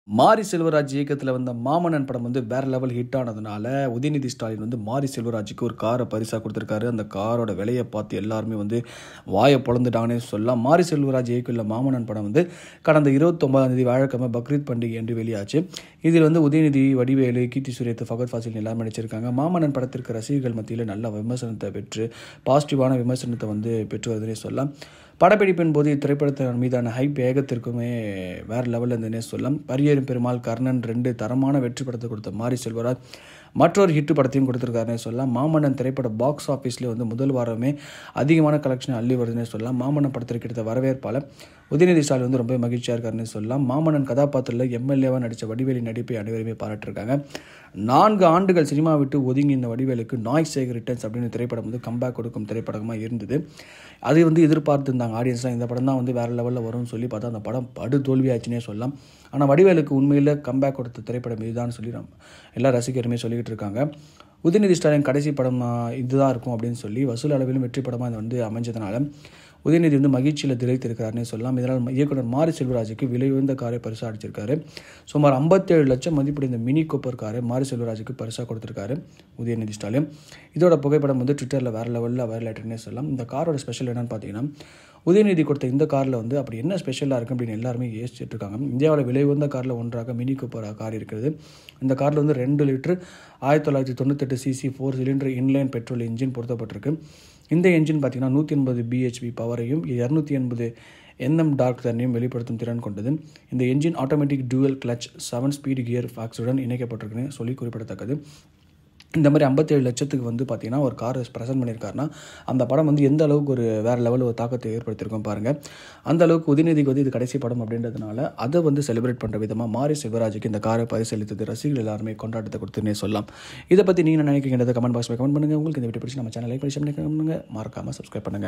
மாரி செல்வராஜ் இயக்கத்தில் வந்த மாமன்னன் படம் வந்து வேற லெவல் ஹிட் ஆனதுனால உதயநிதி ஸ்டாலின் வந்து மாரி செல்வராஜுக்கு ஒரு காரை பரிசாக கொடுத்துருக்காரு அந்த காரோட விலையை பார்த்து எல்லாருமே வந்து வாயை பொழந்துட்டாங்கன்னே சொல்லலாம் மாரி செல்வராஜ் இயக்கத்தில் மாமன்னன் படம் வந்து கடந்த இருபத்தொன்பதாம் தேதி வாழக்கிழமை பக்ரீத் பண்டிகை என்று வெளியாச்சு இதில் வந்து உதயநிதி வடிவேலு கீர்த்தி சுரேத் ஃபகத் ஃபாசில் எல்லாரும் நடிச்சிருக்காங்க மாமன்னன் படத்திற்கு ரசிகர்கள் மத்தியில் நல்ல விமர்சனத்தை பெற்று பாசிட்டிவான விமர்சனத்தை வந்து பெற்று வருதுன்னே சொல்லலாம் படப்பிடிப்பின் போது இத்திரைப்படத்தின் மீதான ஹைப் ஏகத்திற்குமே வேற லெவலில் இருந்ததுனே சொல்லலாம் பரியேறும் பெருமாள் கர்ணன் ரெண்டு தரமான வெற்றி படத்தை கொடுத்த மாரி செல்வராஜ் மற்றொரு ஹிட் படத்தையும் கொடுத்துருக்காருனே சொல்லலாம் மாமன்னன் திரைப்பட பாக்ஸ் ஆஃபீஸ்லேயே வந்து முதல் வாரமே அதிகமான கலெக்ஷன் அள்ளி வருதுன்னே சொல்லலாம் மாமன்னன் படத்திற்கு கிடைத்த வரவேற்பால் உதயநிதி ஸ்டாலின் வந்து ரொம்ப மகிழ்ச்சியாக இருக்காருன்னு சொல்லலாம் மாமன்னன் கதாபாத்திரத்தில் எம்எல்ஏவாக நடித்த வடிவேலி நடிப்பை அனைவருமே பாராட்டிருக்காங்க நான்கு ஆண்டுகள் சினிமா விட்டு ஒதுங்கி இந்த வடிவேலுக்கு நாய் சேகர் ரிட்டர்ன்ஸ் அப்படின்னு திரைப்படம் வந்து கம்பேக் கொடுக்கும் திரைப்படமாக இருந்தது அது வந்து எதிர்பார்த்துருந்தாங்க ஆடியன்ஸ்லாம் இந்த படம் தான் வந்து வேறு லெவலில் வரும்னு சொல்லி பார்த்தா அந்த படம் படு தோல்வியாச்சுன்னே சொல்லலாம் ஆனால் வடிவேலுக்கு உண்மையில் கம்பேக் கொடுத்த திரைப்படம் இதுதான் சொல்லி நம்ம எல்லா ரசிகருமே சொல்லிக்கிட்டு இருக்காங்க உதயநிதி ஸ்டாலின் கடைசி படம் இதுதான் இருக்கும் அப்படின்னு சொல்லி வசூல் அளவிலும் வெற்றி படமாக இது வந்து அமைஞ்சதுனால உதயநிதி வந்து மகிழ்ச்சியில் திளைத்திருக்கிறாருன்னு சொல்லலாம் இதனால் இயக்குனர் மாரி செல்வராஜுக்கு விலை உயர்ந்த காரை பரிசாக அடிச்சிருக்காரு சுமார் ஐம்பத்தேழு லட்சம் மதிப்புடைய மினி கூப்பர் காரை மாரி செல்வராஜுக்கு பரிசாக கொடுத்துருக்காரு உதயநிதி ஸ்டாலின் இதோட புகைப்படம் வந்து ட்விட்டரில் வேறு லெவலில் வைரல் ஆகிட்டுனே சொல்லலாம் இந்த காரோட ஸ்பெஷல் என்னன்னு பார்த்தீங்கன்னா உதயநிதி கொடுத்த இந்த காரில் வந்து அப்படி என்ன ஸ்பெஷலாக இருக்குது அப்படின்னு எல்லாருமே யோசிச்சுட்டு இருக்காங்க இந்தியாவில் விலை உயர்ந்த காரில் ஒன்றாக மினி கூப்பர் கார் இருக்கிறது இந்த காரில் வந்து ரெண்டு லிட்டர் ஆயிரத்தி தொள்ளாயிரத்தி தொண்ணூத்தெட்டு CC four cylinder inline petrol engine பொருத்தப்பட்டிருக்கு இந்த என்ஜின் பார்த்தீங்கன்னா நூற்றி எண்பது பிஹெச்பி பவரையும் இரநூத்தி எண்பது என்எம் டார்க் தண்ணியும் வெளிப்படுத்தும் திறன் கொண்டது இந்த engine automatic dual clutch seven speed gear ஃபாக்ஸுடன் இணைக்கப்பட்டிருக்குன்னு சொல்லி குறிப்பிடத்தக்கது இந்த மாதிரி ஐம்பத்தேழு லட்சத்துக்கு வந்து பார்த்தீங்கன்னா ஒரு கார் ப்ரெசென்ட் பண்ணியிருக்காருன்னா அந்த படம் வந்து எந்த அளவுக்கு ஒரு வேறு லெவலில் ஒரு தாக்கத்தை ஏற்படுத்தியிருக்கோம் பாருங்கள் அந்த அளவுக்கு உதயநிதிக்கு வந்து இது கடைசி படம் அப்படின்றதுனால அதை வந்து செலிப்ரேட் பண்ணுற விதமாக மாரி சிவராஜுக்கு இந்த காரை பரிசீலித்தது ரசிகர்கள் எல்லாருமே கொண்டாட்டத்தை கொடுத்துன்னே சொல்லலாம் இதை பற்றி நீங்கள் நினைக்கிறீங்க கமெண்ட் பாக்ஸில் கமெண்ட் பண்ணுங்கள் உங்களுக்கு இந்த வீடியோ பிடிச்சி நம்ம சேனல் லைக் பண்ணி பண்ணுங்கள் மறக்காமல் சப்ஸ்கிரைப் பண்ணுங்கள்